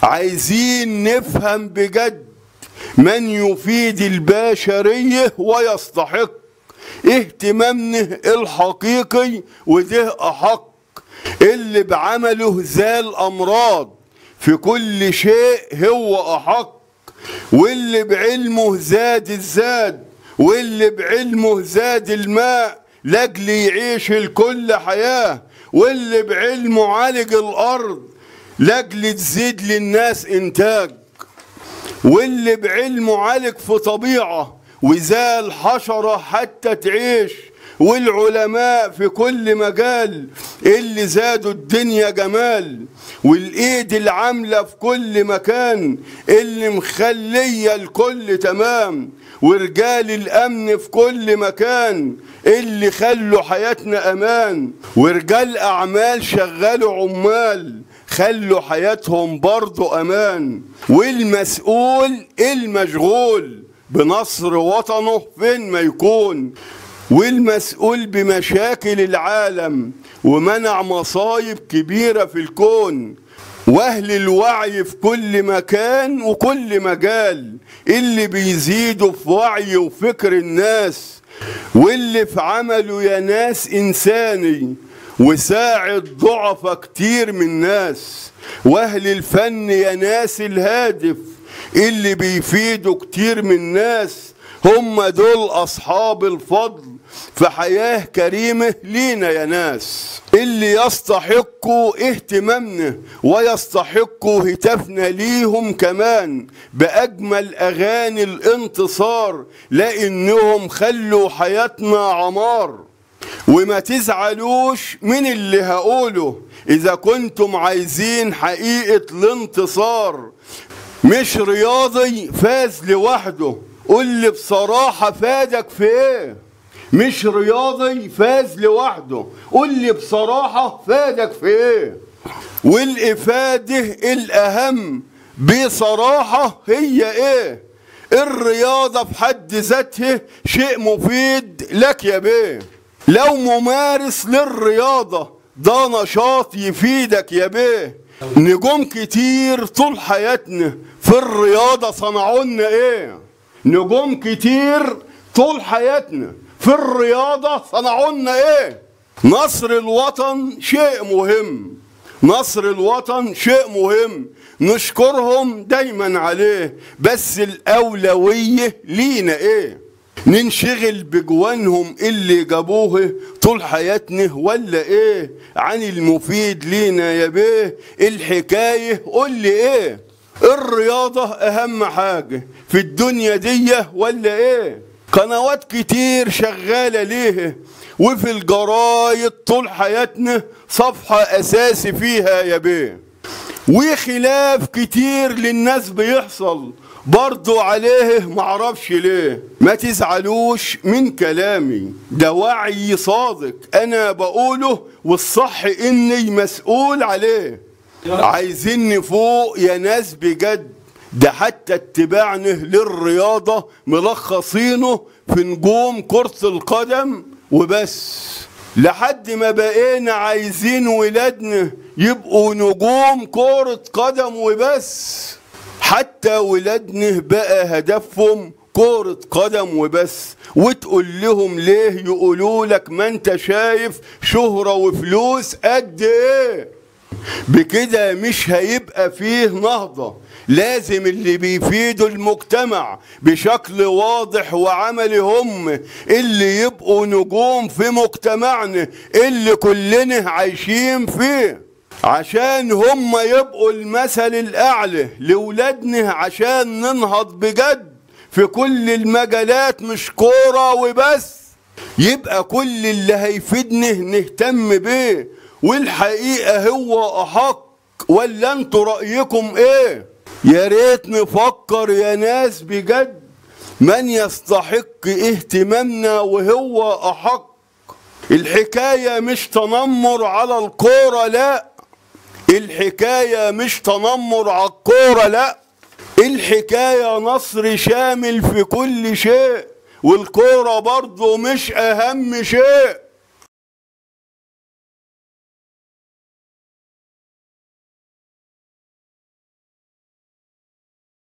عايزين نفهم بجد من يفيد البشرية ويستحق اهتمامنا الحقيقي وده أحق اللي بعمله زال أمراض في كل شيء هو أحق واللي بعلمه زاد الزاد واللي بعلمه زاد الماء لاجل يعيش الكل حياة واللي بعلمه عالج الأرض لاجل تزيد للناس إنتاج واللي بعلمه عالج في طبيعة وزال حشرة حتى تعيش والعلماء في كل مجال اللي زادوا الدنيا جمال والايد العاملة في كل مكان اللي مخلية الكل تمام ورجال الامن في كل مكان اللي خلوا حياتنا امان ورجال اعمال شغلوا عمال خلوا حياتهم برضو امان والمسؤول المشغول بنصر وطنه فين ما يكون والمسؤول بمشاكل العالم ومنع مصايب كبيرة في الكون واهل الوعي في كل مكان وكل مجال اللي بيزيدوا في وعي وفكر الناس واللي في عمله يا ناس انساني وساعد ضعفة كتير من ناس واهل الفن يا ناس الهادف اللي بيفيدوا كتير من ناس هم دول اصحاب الفضل في حياة كريمة لينا يا ناس اللي يستحقوا اهتمامنا ويستحقوا هتافنا ليهم كمان بأجمل أغاني الانتصار لأنهم خلوا حياتنا عمار وما تزعلوش من اللي هقوله إذا كنتم عايزين حقيقة الانتصار مش رياضي فاز لوحده قول لي بصراحة فادك في ايه مش رياضي فاز لوحده قول لي بصراحة فادك في ايه والإفادة الأهم بصراحة هي ايه الرياضة في حد ذاتها شيء مفيد لك يا بيه لو ممارس للرياضة ده نشاط يفيدك يا بيه نجوم كتير طول حياتنا في الرياضة صنعوا لنا ايه نجوم كتير طول حياتنا في الرياضة صنعوا لنا ايه نصر الوطن شيء مهم نصر الوطن شيء مهم نشكرهم دايما عليه بس الأولوية لينا ايه ننشغل بجوانهم اللي جابوه طول حياتنا ولا ايه عن المفيد لينا يا بيه الحكاية قول لي ايه الرياضة اهم حاجة في الدنيا دي ولا ايه قنوات كتير شغالة ليه وفي الجرايد طول حياتنا صفحة اساسي فيها يا بيه وخلاف كتير للناس بيحصل برضو عليه معرفش ليه ما تزعلوش من كلامي ده وعي صادق انا بقوله والصح اني مسؤول عليه عايزين نفوق يا ناس بجد ده حتى اتباعنا للرياضة ملخصينه في نجوم كرة القدم وبس لحد ما بقينا عايزين ولادنا يبقوا نجوم كرة قدم وبس حتى ولادنا بقى هدفهم كرة قدم وبس وتقول لهم ليه يقولوا لك ما انت شايف شهرة وفلوس قد ايه بكده مش هيبقى فيه نهضة لازم اللي بيفيدوا المجتمع بشكل واضح وعملي هم اللي يبقوا نجوم في مجتمعنا اللي كلنا عايشين فيه عشان هم يبقوا المثل الأعلى لولادنا عشان ننهض بجد في كل المجالات مش كورة وبس يبقى كل اللي هيفيدنا نهتم بيه والحقيقة هو أحق ولا انتوا رأيكم ايه يا ريت نفكر يا ناس بجد من يستحق اهتمامنا وهو أحق الحكاية مش تنمر على الكورة لا الحكاية مش تنمر على الكورة لا الحكاية نصر شامل في كل شيء والكورة برضو مش أهم شيء